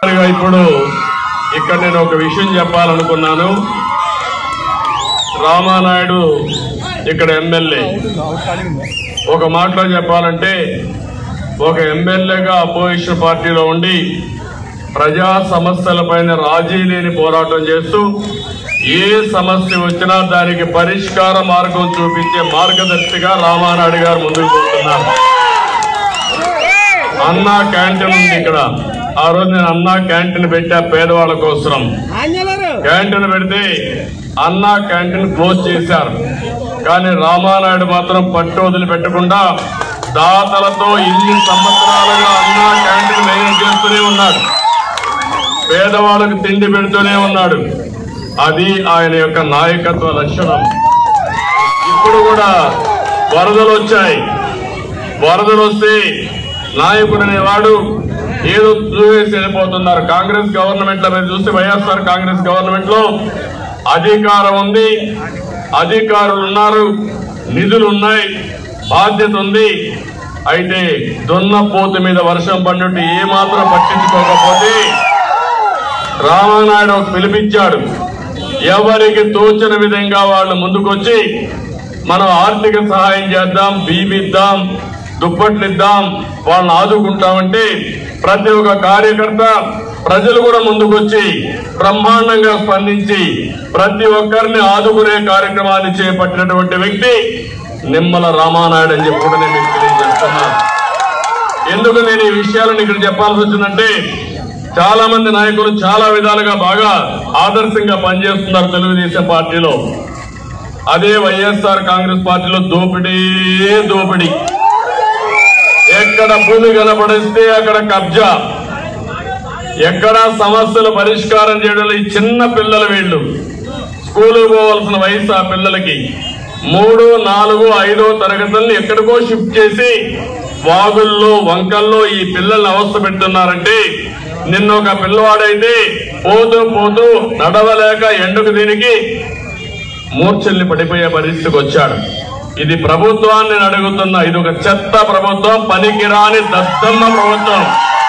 గా ఇప్పుడు ఇక్కడ నేను ఒక విషయం చెప్పాలనుకున్నాను రామానాయుడు ఇక్కడ ఎమ్మెల్యే ఒక మాటలో చెప్పాలంటే ఒక ఎమ్మెల్యేగా అపోజిషన్ పార్టీలో ఉండి ప్రజా సమస్యలపైన రాజీ లేని పోరాటం చేస్తూ ఏ సమస్య వచ్చినా దానికి పరిష్కార మార్గం చూపించే మార్గదర్శిగా రామానాయుడు గారు ముందుకు పోతున్నారు అన్నా క్యాంటీన్ ఉంది ఇక్కడ ఆ రోజు నేను అన్నా క్యాంటీన్ పెట్టా పేదవాళ్ళ కోసం క్యాంటీన్ పెడితే అన్నా క్యాంటీన్ క్లోజ్ చేశారు కానీ రామానాయుడు మాత్రం పట్టు వదిలిపెట్టకుండా దాతలతో ఇన్ని సంవత్సరాలుగా అన్నా క్యాంటీన్ మెయింటైన్ చేస్తూనే ఉన్నాడు పేదవాళ్ళకు తిండి పెడుతూనే ఉన్నాడు అది ఆయన యొక్క నాయకత్వ లక్షణం ఇప్పుడు కూడా వరదలు వచ్చాయి వరదలు వస్తే నాయకుడు అనేవాడు ఏదో చూసేసి వెళ్ళిపోతున్నారు కాంగ్రెస్ గవర్నమెంట్ లో మీరు చూస్తే వైఎస్ఆర్ కాంగ్రెస్ గవర్నమెంట్ లో అధికారం ఉంది అధికారులు ఉన్నారు నిధులు ఉన్నాయి బాధ్యత ఉంది అయితే దున్నపోతు మీద వర్షం పడినట్టు ఏమాత్రం పట్టించుకోకపోతే రామానాయుడు ఒక పిలిపించాడు ఎవరికి తోచిన విధంగా వాళ్ళు ముందుకొచ్చి మనం ఆర్థిక సహాయం చేద్దాం బీమిద్దాం దుప్పట్లు ఇద్దాం వాళ్ళని ఆదుకుంటామంటే ప్రతి ఒక్క కార్యకర్త ప్రజలు కూడా ముందుకొచ్చి బ్రహ్మాండంగా స్పందించి ప్రతి ఒక్కరిని ఆదుకునే కార్యక్రమాన్ని చేపట్టినటువంటి వ్యక్తి నిమ్మల రామానాయుడు అని చెప్పి కూడా నేను మీకు తెలియజేస్తున్నాను ఎందుకు నేను ఈ విషయాలను ఇక్కడ చెప్పాల్సి వచ్చిందంటే చాలా మంది నాయకులు చాలా విధాలుగా బాగా ఆదర్శంగా పనిచేస్తున్నారు తెలుగుదేశం పార్టీలో అదే వైఎస్ఆర్ కాంగ్రెస్ పార్టీలో దోపిడీ దోపిడీ ఎక్కడ భూమి కనపడిస్తే అక్కడ కబ్జా ఎక్కడ సమస్యలు పరిష్కారం చేయడంలో ఈ చిన్న పిల్లలు వీళ్ళు స్కూలు పోవాల్సిన వయసు ఆ పిల్లలకి మూడు నాలుగు ఐదో తరగతులను ఎక్కడికో షిఫ్ట్ చేసి వాగుల్లో వంకల్లో ఈ పిల్లల్ని అవస్థ పెడుతున్నారంటే నిన్న ఒక పిల్లవాడైతే పోతూ పోతూ నడవలేక ఎండుకు దీనికి మూర్ఛల్ని పడిపోయే పరిస్థితికి వచ్చాడు ఇది ప్రభుత్వాన్ని నేను అడుగుతున్నా ఇది ఒక చెత్త ప్రభుత్వం పనికిరాని దద్దమ్మ ప్రభుత్వం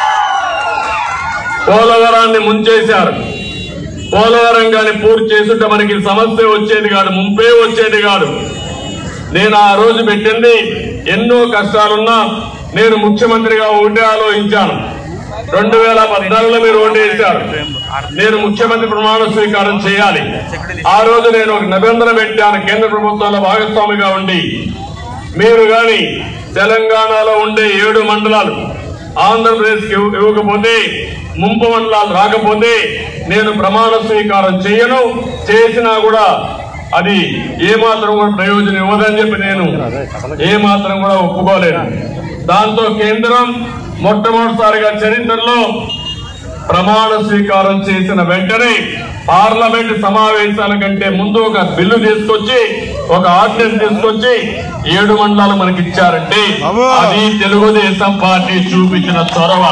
పోలవరాన్ని ముంచేశారు పోలవరం గాని పూర్తి చేసుంటే మనకి సమస్య వచ్చేది కాదు ముంపే వచ్చేది కాదు నేను ఆ రోజు పెట్టింది ఎన్నో కష్టాలున్నా నేను ముఖ్యమంత్రిగా ఒకటే ఆలోచించాను రెండు వేల పద్నాలుగులో మీరు ఓటేశారు నేను ముఖ్యమంత్రి ప్రమాణ స్వీకారం చేయాలి ఆ రోజు నేను ఒక నిబంధన పెట్టాను కేంద్ర ప్రభుత్వంలో భాగస్వామిగా ఉండి మీరు గాని తెలంగాణలో ఉండే ఏడు మండలాలు ఆంధ్రప్రదేశ్ కి ఇవ్వకపోతే ముంపు మండలాలు రాకపోతే నేను ప్రమాణ స్వీకారం చేయను చేసినా కూడా అది ఏమాత్రం కూడా ప్రయోజనం ఇవ్వదని చెప్పి నేను ఏమాత్రం కూడా ఒప్పుకోలేదు దాంతో కేంద్రం మొట్టమొదటిసారిగా చరిత్రలో ప్రమాణ స్వీకారం చేసిన వెంటనే పార్లమెంట్ సమావేశాల కంటే ముందు ఒక బిల్లు తీసుకొచ్చి ఒక ఆర్డినెన్స్ తీసుకొచ్చి ఏడు మండలాలు మనకి ఇచ్చారంటే అది తెలుగుదేశం పార్టీ చూపించిన చొరవ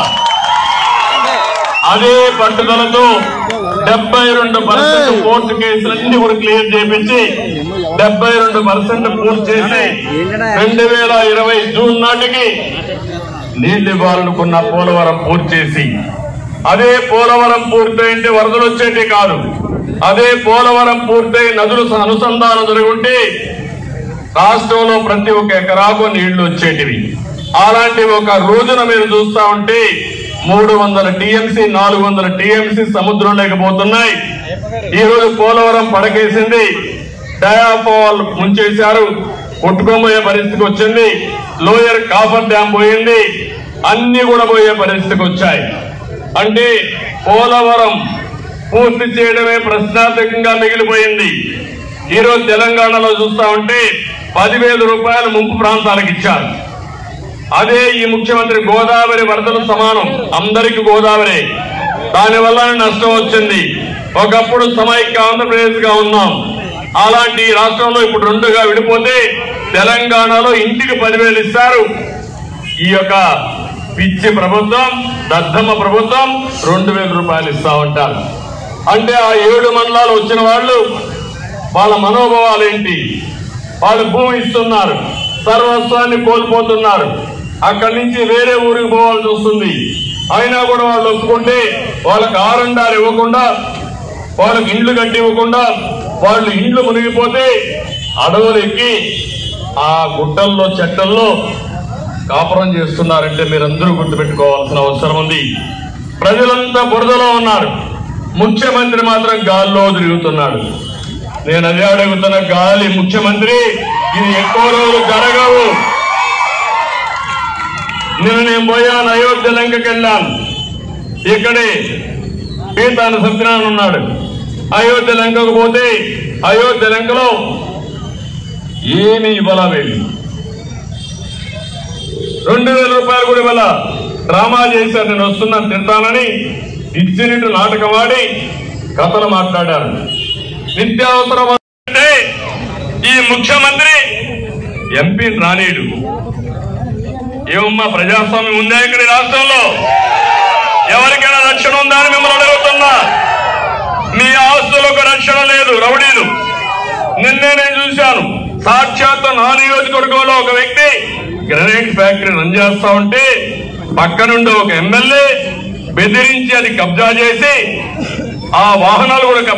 అదే పట్టుదలతో డెబ్బై రెండు పర్సెంట్ కోర్టు కేసులన్నీ కూడా క్లియర్ చేపించి డెబ్బై రెండు పర్సెంట్ పూర్తి చేసి రెండు వేల ఇరవై జూన్ నాటికి నీళ్లు ఇవ్వాలనుకున్న పోలవరం పూర్తి చేసి అదే పోలవరం పూర్తయింటే వరదలు వచ్చేటి కాదు అదే పోలవరం పూర్తయి నదులు అనుసంధానం జరుగుంటే రాష్ట్రంలో ప్రతి ఒక్క ఎకరాకు నీళ్లు వచ్చేటివి అలాంటి ఒక రోజున మీరు చూస్తా ఉంటే మూడు వందల టీఎంసీ నాలుగు వందల టీఎంసీ సముద్రం లేకపోతున్నాయి ఈ రోజు పోలవరం పడకేసింది డయాఫాల్ ముంచేశారు కొట్టుకోబోయే పరిస్థితికి వచ్చింది లోయర్ కాఫర్ డ్యామ్ పోయింది అన్ని కూడా పోయే పరిస్థితికి వచ్చాయి అంటే పోలవరం పూర్తి చేయడమే ప్రశ్నార్థకంగా మిగిలిపోయింది ఈ రోజు తెలంగాణలో చూస్తా ఉంటే పదివేల రూపాయలు ముంపు ప్రాంతాలకు ఇచ్చారు అదే ఈ ముఖ్యమంత్రి గోదావరి వరదలు సమానం అందరికి గోదావరి దానివల్ల నష్టం వచ్చింది ఒకప్పుడు సమైక్య ఆంధ్రప్రదేశ్ గా ఉన్నాం అలాంటి ఈ రాష్ట్రంలో ఇప్పుడు రెండుగా విడిపోతే తెలంగాణలో ఇంటికి పదివేలు ఇస్తారు ఈ యొక్క పిచ్చి ప్రభుత్వం దద్దమ్మ ప్రభుత్వం రెండు వేల రూపాయలు ఇస్తా ఉంటారు అంటే ఆ ఏడు మండలాలు వచ్చిన వాళ్ళు వాళ్ళ మనోభావాలు ఏంటి వాళ్ళు భూమి ఇస్తున్నారు సర్వస్వాన్ని కోల్పోతున్నారు అక్కడి నుంచి వేరే ఊరికి పోవాల్సి వస్తుంది అయినా కూడా వాళ్ళు ఒప్పుకుంటే వాళ్ళకి ఆరండాలు ఇవ్వకుండా వాళ్ళకి ఇండ్లు కట్టి ఇవ్వకుండా వాళ్ళు ఇండ్లు మునిగిపోతే అడవులు ఎక్కి ఆ గుట్టల్లో చెట్టల్లో కాపురం చేస్తున్నారంటే మీరందరూ గుర్తుపెట్టుకోవాల్సిన అవసరం ఉంది ప్రజలంతా బురదలో ఉన్నారు ముఖ్యమంత్రి మాత్రం గాల్లో తిరుగుతున్నాడు నేను అదే అడుగుతున్న గాలి ముఖ్యమంత్రి ఇది ఎక్కువ రోజులు జరగవు నిన్న నేను పోయాను అయోధ్య లంకకి వెళ్ళాను ఇక్కడే పీతాను సత్యనారాయణ ఉన్నాడు అయోధ్య లంకకు పోతే అయోధ్య లంకలో ఏమి ఇవ్వాల వెళ్ళి రెండు వేల రూపాయలు కూడా ఇవ్వాల డ్రామా చేశారు నేను వస్తున్నాను తింటానని ఇచ్చినట్టు నాటకం ఆడి కథలు మాట్లాడారు నిత్యావసరం అంటే ఈ ముఖ్యమంత్రి ఎంపీని రానీడు ఏమమ్మా ప్రజాస్వామ్యం ఉందా ఇక్కడ ఈ రాష్ట్రంలో ఎవరికైనా రక్షణ ఉందా అని మిమ్మల్ని అడుగుతున్నా మీ ఆస్తులకు రక్షణ లేదు రౌడీలు నిన్నే నేను చూశాను సాక్షాత్ నా నియోజకవర్గంలో ఒక వ్యక్తి గ్రనైట్ ఫ్యాక్టరీ రన్ చేస్తా ఉంటే పక్కనుండి ఒక ఎమ్మెల్యే బెదిరించి అది కబ్జా చేసి ఆ వాహనాలు కూడా కబ్జా